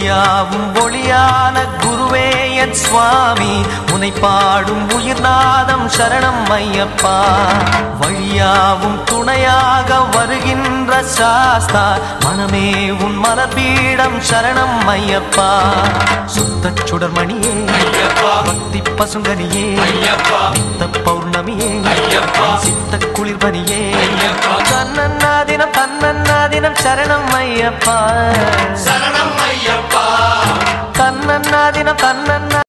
ஒளியாவும் ஒளியான குருவே என் சுவாமி உனை பாடும் உயிர்நாதம் சரணம் ஐயப்பா வழியாவும் துணையாக வருகின்ற சாஸ்தா மனமே உன் மலபீடம் சரணம் ஐயப்பா சுத்த சுடர்மணியே பக்தி பசுங்கனியே நித்த பௌர்ணமியே சித்த குளிர்பனியே தன்னன்னாதினம் தன்னன்னாதினம் சரணம் ஐயப்பா சரணம் ஐயப்பா தன்னன்னாதினம் தன்னன்னா